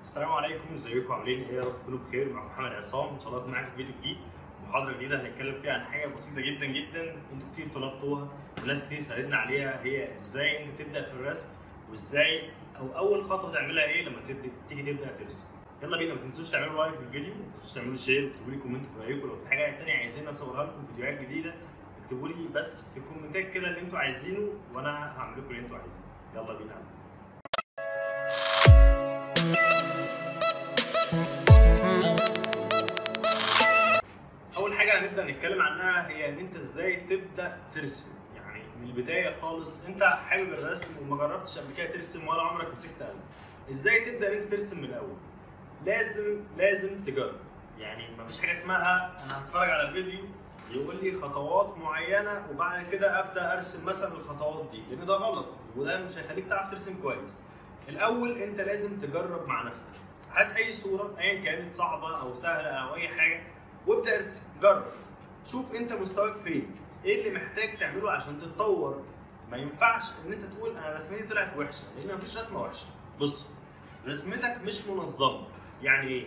السلام عليكم ازيكم عاملين ايه يا رب تكونوا بخير معاكم محمد عصام ان شاء الله اكون معاكم في فيديو جديد محاضره جديده هنتكلم فيها عن حاجه بسيطه جدا جدا انتوا كتير طلبتوها وناس كتير سالتنا عليها هي ازاي انت تبدا في الرسم وازاي او اول خطوه تعملها ايه لما تبدا تيجي تبدا ترسم يلا بينا ما تنسوش تعملوا لايك للفيديو ما تنسوش تعملوا شير وتكتبوا لي كومنت برايكم لو في حاجه تانية عايزين اصورها لكم فيديوهات جديده اكتبوا لي بس في الكومنتات كده اللي انتوا عايزينه وانا هعمل لكم اللي انتوا عايزينه يلا بينا اول حاجه هنبدا نتكلم عنها هي ان انت ازاي تبدا ترسم يعني من البدايه خالص انت حابب الرسم وما جربتش قبل كده ترسم ولا عمرك مسكت قلم ازاي تبدا ان انت ترسم من الاول لازم لازم تجرب يعني مفيش حاجه اسمها انا هتفرج على الفيديو يقول لي خطوات معينه وبعد كده ابدا ارسم مثلا الخطوات دي لان ده غلط وده مش هيخليك تعرف ترسم كويس الاول انت لازم تجرب مع نفسك هات اي صوره ايا كانت صعبه او سهله او اي حاجه وابدا ارسم جرب شوف انت مستواك فين ايه اللي محتاج تعمله عشان تتطور ما ينفعش ان انت تقول انا رسمتي طلعت وحشه لان مفيش رسمه وحشه بص رسمتك مش منظمه يعني ايه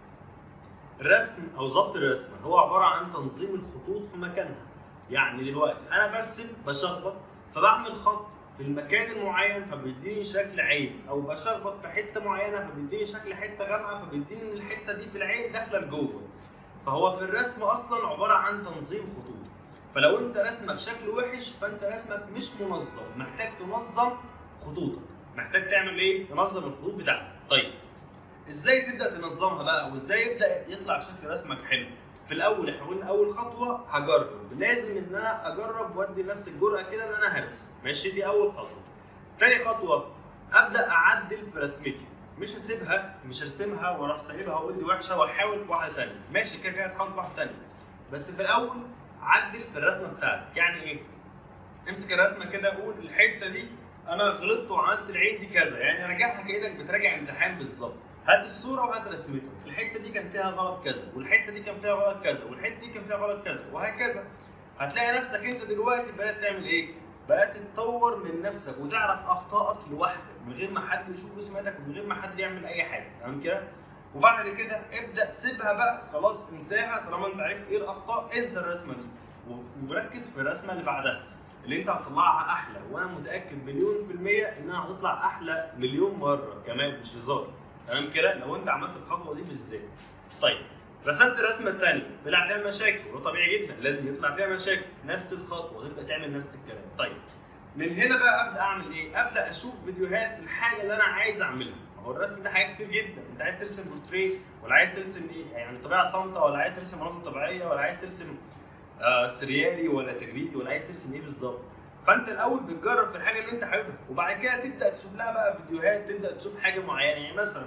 الرسم او ضبط الرسمه هو عباره عن تنظيم الخطوط في مكانها يعني دلوقتي انا برسم بشخبط فبعمل خط في المكان المعين فبيديني شكل عين او بشخبط في حته معينه فبيديني شكل حته غامقه فبيديني ان الحته دي في العين داخله لجوه فهو في الرسم اصلا عباره عن تنظيم خطوط فلو انت رسمك شكل وحش فانت رسمك مش منظم محتاج تنظم خطوطك محتاج تعمل ايه تنظم الخطوط بتاعتك طيب ازاي تبدا تنظمها بقى وازاي يبدا يطلع شكل رسمك حلو في الاول احنا قلنا اول خطوه هجرب لازم ان انا اجرب وادي لنفسي الجرأه كده ان انا هرسم ماشي دي اول خطوه تاني خطوه ابدا اعدل في رسمتي مش هسيبها مش هرسمها واروح سايبها واقول دي وحشه واحاول في واحده ثانيه ماشي كده كده تحاول في واحده ثانيه بس في الاول عدل في الرسمه بتاعتك يعني ايه امسك الرسمه كده قول الحته دي انا غلطت وعملت العين دي كذا يعني راجعها كانك بتراجع امتحان بالظبط هات الصوره وهات رسمته الحته دي كان فيها غلط كذا والحته دي كان فيها غلط كذا والحته دي كان فيها غلط كذا وهكذا هتلاقي نفسك انت دلوقتي بقيت تعمل ايه بقيت تطور من نفسك وتعرف اخطائك لوحدك من غير ما حد يشوف رسمتك ومن غير ما حد يعمل اي حاجه تمام كده وبعد كده ابدا سيبها بقى خلاص انساها طالما انت عرفت ايه الاخطاء انسى الرسمه دي وركز في الرسمه اللي بعدها اللي انت هتطلعها احلى وانا متاكد مليون في الميه انها هتطلع احلى مليون مره كمان مش هزار تمام كده لو انت عملت الخطوه دي بالذات طيب رسمت الرسمه الثانيه طلع فيها مشاكل وده طبيعي جدا لازم يطلع فيها مشاكل نفس الخطوه تبدا تعمل نفس الكلام طيب من هنا بقى ابدا اعمل ايه ابدا اشوف فيديوهات الحاجه اللي انا عايز اعملها هو الرسم ده حاجات كتير جدا انت عايز ترسم بورتريه ولا عايز ترسم ايه يعني طبيعه صامته ولا عايز ترسم مناظر طبيعيه ولا عايز ترسم آه سريالي ولا تجريدي ولا عايز ترسم ايه بالظبط فانت الاول بتجرب في الحاجه اللي انت حاببها وبعد كده تبدا تشوف لها بقى فيديوهات تبدا تشوف حاجه معينه يعني مثلا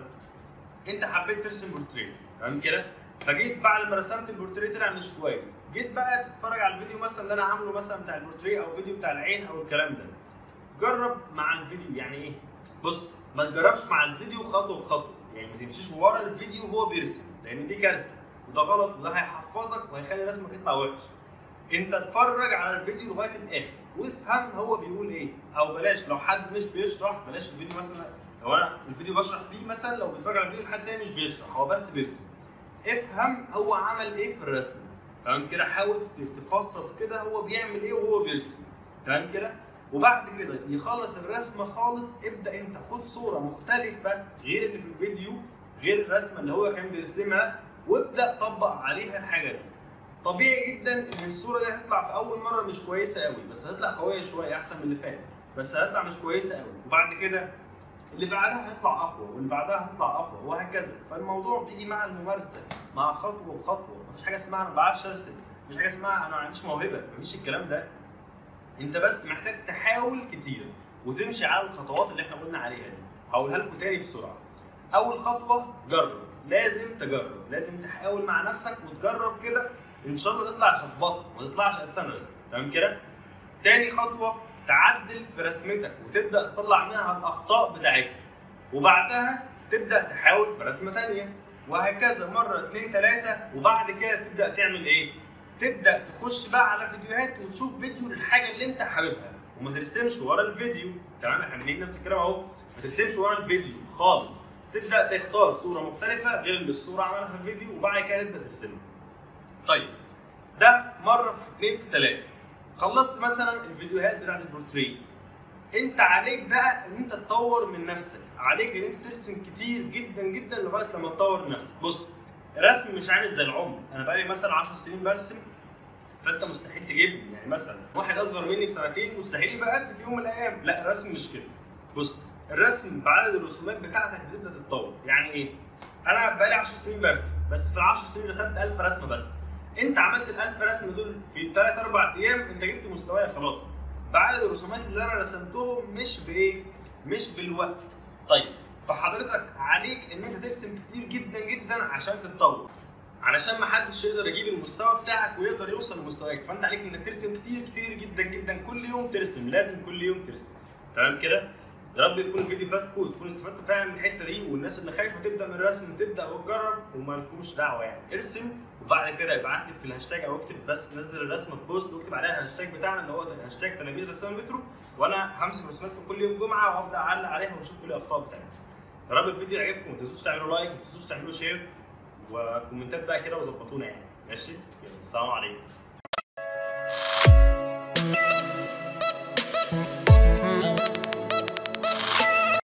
انت حبيت ترسم بورتريه تمام كده فجيت بعد ما رسمت البورتريه طلع مش كويس جيت بقى تتفرج على الفيديو مثلا اللي انا عامله مثلا بتاع البورتريه او فيديو بتاع العين او الكلام ده جرب مع الفيديو يعني ايه بص ما تجربش مع الفيديو خطوه بخطوه يعني ما تمشيش ورا الفيديو وهو بيرسم لان دي كارثه وده غلط وده هيحفظك وهيخلي رسمك يطلع وحش انت اتفرج على الفيديو لغايه الاخر وافهم هو بيقول ايه او بلاش لو حد مش بيشرح بلاش الفيديو مثلا لو انا الفيديو بشرح فيه مثلا لو بيتفرج على الفيديو حد تاني مش بيشرح هو بس بيرسم افهم هو عمل ايه في الرسم تمام كده حاول تفصص كده هو بيعمل ايه وهو بيرسم تمام كده وبعد كده يخلص الرسمه خالص ابدا انت خد صوره مختلفه غير اللي في الفيديو غير الرسمه اللي هو كان بيرسمها وابدا طبق عليها الحاجه دي طبيعي جدا ان الصوره دي هتطلع في اول مره مش كويسه قوي بس هتطلع قويه شويه احسن من اللي فات بس هتطلع مش كويسه قوي وبعد كده اللي بعدها هيطلع اقوى واللي بعدها هيطلع اقوى وهكذا فالموضوع بيجي مع الممارسه مع خطوه بخطوه مفيش حاجه اسمها انا ما بعرفش ارسم مفيش حاجه اسمها انا ما عنديش موهبه مفيش الكلام ده انت بس محتاج تحاول كتير وتمشي على الخطوات اللي احنا قلنا عليها دي هقولها لكم تاني بسرعه اول خطوه جرب لازم تجرب لازم تحاول مع نفسك وتجرب كده ان شاء الله تطلع شخبطه ما تطلعش اساسا رسم تمام كده تاني خطوه تعدل في رسمتك وتبدا تطلع منها الاخطاء بتاعتك وبعدها تبدا تحاول في رسمه ثانيه وهكذا مره اتنين تلاته وبعد كده تبدا تعمل ايه؟ تبدا تخش بقى على فيديوهات وتشوف فيديو للحاجه اللي انت حاببها وما ترسمش ورا الفيديو تمام احنا بنيجي نفس الكلام اهو ما ترسمش ورا الفيديو خالص تبدا تختار صوره مختلفه غير اللي الصوره عملها في الفيديو وبعد كده تبدا ترسمها طيب ده مره في اثنين في ثلاثه خلصت مثلا الفيديوهات بتاعت البورتريه انت عليك بقى ان انت تطور من نفسك عليك ان انت ترسم كتير جدا جدا لغايه لما تطور نفسك بص الرسم مش عامل زي العمر انا بقالي مثلا 10 سنين برسم فانت مستحيل تجيبني يعني مثلا واحد اصغر مني بسنتين مستحيل يبقى قد في يوم من الايام لا الرسم مش كده بص الرسم بعدد الرسومات بتاعتك بتبدا تتطور يعني ايه انا بقالي 10 سنين برسم بس في ال 10 سنين رسمت 1000 رسمه بس انت عملت ال 1000 رسمه دول في 3 4 ايام انت جبت مستواي خلاص بعدد الرسومات اللي انا رسمتهم مش بايه مش بالوقت طيب فحضرتك عليك ان انت ترسم كتير جدا جدا عشان تتطور علشان ما حدش يقدر يجيب المستوى بتاعك ويقدر يوصل لمستواك فانت عليك انك ترسم كتير كتير جدا جدا كل يوم ترسم لازم كل يوم ترسم تمام كده يا رب يكون الفيديو فاتكم وتكونوا استفدتوا فعلا من الحته دي والناس اللي خايفه تبدا من الرسم تبدا وتجرب وما لكمش دعوه يعني ارسم وبعد كده ابعت لي في الهاشتاج او اكتب بس نزل الرسمه في بوست واكتب عليها الهاشتاج بتاعنا اللي هو هاشتاج تلاميذ رسام مترو وانا همسك رسوماتكم كل يوم جمعه وابدا اعلق عليها واشوف ايه الاخطاء بتاعتكم يا رب الفيديو يعجبكم ما تنسوش تعملوا لايك ما تنسوش تعملوا شير وكومنتات بقى كده وظبطونا يعني ماشي يلا السلام عليكم